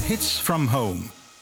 Hits from home.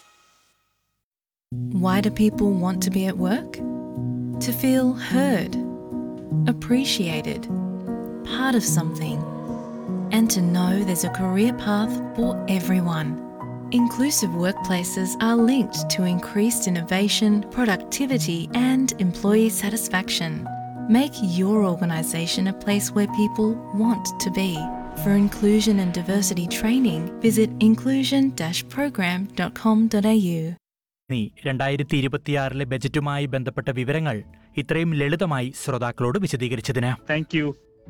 Why do people want to be at work? To feel heard, appreciated, part of something, and to know there's a career path for everyone. Inclusive workplaces are linked to increased innovation, productivity, and employee satisfaction. Make your organisation a place where people want to be. For inclusion and diversity training, visit inclusion-program.com.au. ഇനി രണ്ടായിരത്തി ഇരുപത്തിയാറിലെ ബജറ്റുമായി ബന്ധപ്പെട്ട വിവരങ്ങൾ ഇത്രയും ലളിതമായി ശ്രോതാക്കളോട് വിശദീകരിച്ചതിന് thank you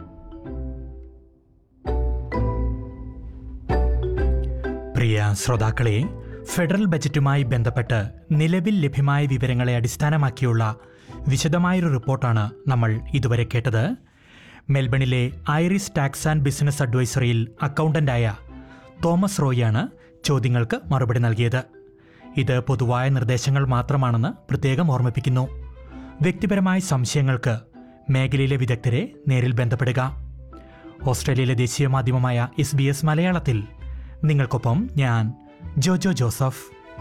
പ്രിയ ശ്രോതാക്കളെ federal ബജറ്റുമായി ബന്ധപ്പെട്ട് നിലവിൽ ലഭ്യമായ വിവരങ്ങളെ അടിസ്ഥാനമാക്കിയുള്ള വിശദമായൊരു റിപ്പോർട്ടാണ് നമ്മൾ ഇതുവരെ കേട്ടത് മെൽബണിലെ ഐറിസ് ടാക്സ് ആൻഡ് ബിസിനസ് അഡ്വൈസറിയിൽ അക്കൗണ്ടന്റായ തോമസ് റോയിയാണ് ചോദ്യങ്ങൾക്ക് മറുപടി നൽകിയത് ഇത് പൊതുവായ നിർദ്ദേശങ്ങൾ മാത്രമാണെന്ന് പ്രത്യേകം ഓർമ്മിപ്പിക്കുന്നു വ്യക്തിപരമായ സംശയങ്ങൾക്ക് മേഖലയിലെ വിദഗ്ധരെ നേരിൽ ബന്ധപ്പെടുക ഓസ്ട്രേലിയയിലെ ദേശീയ മാധ്യമമായ എസ് ബി എസ് മലയാളത്തിൽ നിങ്ങൾക്കൊപ്പം ഞാൻ ജോജോ ജോസഫ്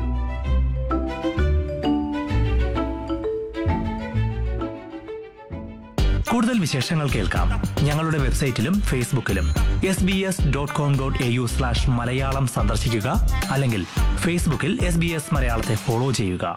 കൂടുതൽ വിശേഷങ്ങൾ കേൾക്കാം ഞങ്ങളുടെ വെബ്സൈറ്റിലും ഫേസ്ബുക്കിലും S B S dot com dot A U slash Malayalam സന്ദർശിക്കുക അല്ലെങ്കിൽ ഫേസ്ബുക്കിൽ എസ് ബി എസ് മലയാളത്തെ ഫോളോ ചെയ്യുക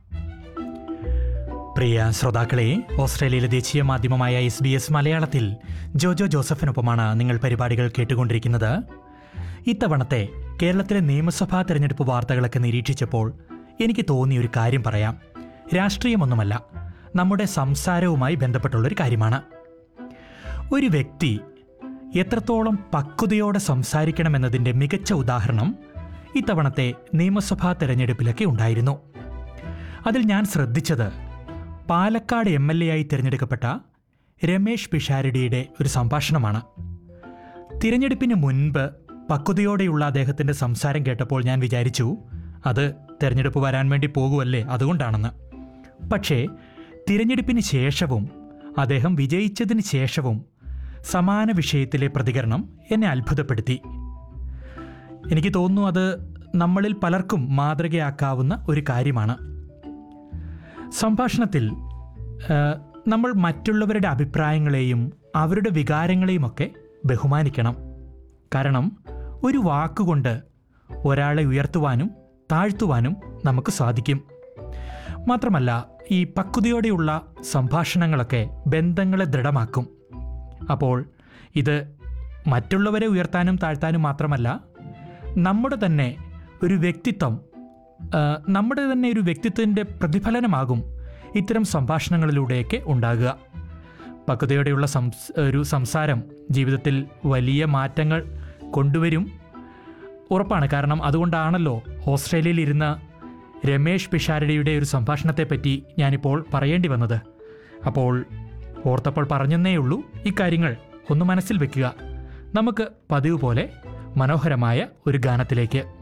പ്രിയ ശ്രോതാക്കളെ ഓസ്ട്രേലിയയിലെ ദേശീയ മാധ്യമമായ എസ് ബി എസ് മലയാളത്തിൽ ജോജോ ജോസഫിനൊപ്പമാണ് നിങ്ങൾ പരിപാടികൾ കേട്ടുകൊണ്ടിരിക്കുന്നത് ഇത്തവണത്തെ കേരളത്തിലെ നിയമസഭാ തെരഞ്ഞെടുപ്പ് വാർത്തകളൊക്കെ നിരീക്ഷിച്ചപ്പോൾ എനിക്ക് തോന്നിയ ഒരു കാര്യം പറയാം രാഷ്ട്രീയമൊന്നുമല്ല നമ്മുടെ സംസാരവുമായി ബന്ധപ്പെട്ടുള്ളൊരു കാര്യമാണ് ഒരു വ്യക്തി എത്രത്തോളം പക്വതയോടെ സംസാരിക്കണമെന്നതിൻ്റെ മികച്ച ഉദാഹരണം ഇത്തവണത്തെ നിയമസഭാ തെരഞ്ഞെടുപ്പിലൊക്കെ ഉണ്ടായിരുന്നു അതിൽ ഞാൻ ശ്രദ്ധിച്ചത് പാലക്കാട് എം എൽ എ ആയി തിരഞ്ഞെടുക്കപ്പെട്ട രമേഷ് പിഷാരടിയുടെ ഒരു സംഭാഷണമാണ് തിരഞ്ഞെടുപ്പിന് മുൻപ് പക്വതയോടെയുള്ള അദ്ദേഹത്തിൻ്റെ സംസാരം കേട്ടപ്പോൾ ഞാൻ വിചാരിച്ചു അത് തിരഞ്ഞെടുപ്പ് വരാൻ വേണ്ടി പോകുമല്ലേ അതുകൊണ്ടാണെന്ന് പക്ഷേ തിരഞ്ഞെടുപ്പിന് ശേഷവും അദ്ദേഹം വിജയിച്ചതിന് ശേഷവും സമാന വിഷയത്തിലെ പ്രതികരണം എന്നെ അത്ഭുതപ്പെടുത്തി എനിക്ക് തോന്നുന്നു അത് നമ്മളിൽ പലർക്കും മാതൃകയാക്കാവുന്ന ഒരു കാര്യമാണ് സംഭാഷണത്തിൽ ആ, നമ്മൾ മറ്റുള്ളവരുടെ അഭിപ്രായങ്ങളെയും അവരുടെ വികാരങ്ങളെയുമൊക്കെ ബഹുമാനിക്കണം കാരണം ഒരു വാക്കുകൊണ്ട് ഒരാളെ ഉയർത്തുവാനും താഴ്ത്തുവാനും നമുക്ക് സാധിക്കും മാത്രമല്ല ഈ പക്വതയോടെയുള്ള സംഭാഷണങ്ങളൊക്കെ ബന്ധങ്ങളെ ദൃഢമാക്കും അപ്പോൾ ഇത് മറ്റുള്ളവരെ ഉയർത്താനും താഴ്ത്താനും മാത്രമല്ല നമ്മുടെ തന്നെ ഒരു വ്യക്തിത്വം ആ, നമ്മുടെ തന്നെ ഒരു വ്യക്തിത്വത്തിൻ്റെ പ്രതിഫലനമാകും ഇത്തരം സംഭാഷണങ്ങളിലൂടെയൊക്കെ ഉണ്ടാകുക പക്വതയോടെയുള്ള സംസ് ഒരു സംസാരം ജീവിതത്തിൽ വലിയ മാറ്റങ്ങൾ കൊണ്ടുവരും ഉറപ്പാണ് കാരണം അതുകൊണ്ടാണല്ലോ ഓസ്ട്രേലിയയിൽ ഇരുന്ന രമേഷ് പിഷാരടിയുടെ ഒരു സംഭാഷണത്തെപ്പറ്റി ഞാനിപ്പോൾ പറയേണ്ടി വന്നത് അപ്പോൾ ഓർത്തപ്പോൾ പറഞ്ഞെന്നേ ഉള്ളൂ ഇക്കാര്യങ്ങൾ ഒന്ന് മനസ്സിൽ വെക്കുക നമുക്ക് പതിവ് പോലെ മനോഹരമായ ഒരു ഗാനത്തിലേക്ക്